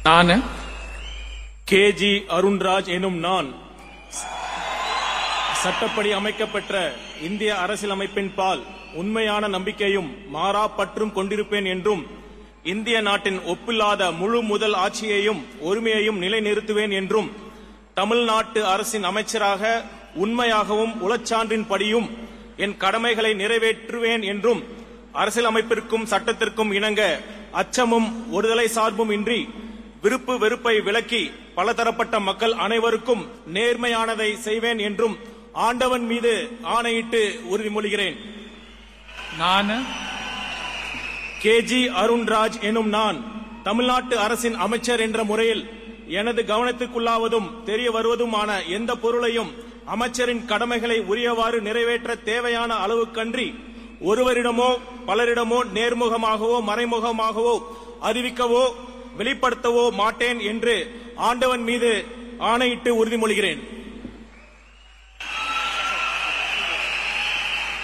நான் கேஜி அருண்ராஜ் எனும் நான் சட்டப்படி அமைக்கப்பெற்ற இந்திய அரசியலமைப்பின் பால் உண்மையான நம்பிக்கையும் மாறா பற்றும் கொண்டிருப்பேன் என்றும் இந்திய நாட்டின் ஒப்பில்லாத முழு முதல் ஆட்சியையும் ஒருமையையும் நிலைநிறுத்துவேன் என்றும் தமிழ்நாட்டு அரசின் அமைச்சராக உண்மையாகவும் உளச்சான்றின்படியும் என் கடமைகளை நிறைவேற்றுவேன் என்றும் அரசியலமைப்பிற்கும் சட்டத்திற்கும் இணங்க அச்சமும் ஒருதலை சார்பும் இன்றி விருப்பு வெறுப்பை விலக்கி பலதரப்பட்ட மக்கள் அனைவருக்கும் நேர்மையானதை செய்வேன் என்றும் ஆண்டவன் மீது ஆணையிட்டு உறுதிமொழிகிறேன் நான் கேஜி அருண்ராஜ் எனும் நான் தமிழ்நாட்டு அரசின் அமைச்சர் என்ற முறையில் எனது கவனத்துக்குள்ளாவதும் தெரிய வருவதுமான எந்த பொருளையும் அமைச்சரின் கடமைகளை உரியவாறு நிறைவேற்ற தேவையான அளவுக்கன்றி ஒருவரிடமோ பலரிடமோ நேர்முகமாகவோ மறைமுகமாகவோ அறிவிக்கவோ வெளிப்படுத்தவோ மாட்டேன் என்று ஆண்டவன் மீது ஆணையிட்டு உறுதிமொழிகிறேன்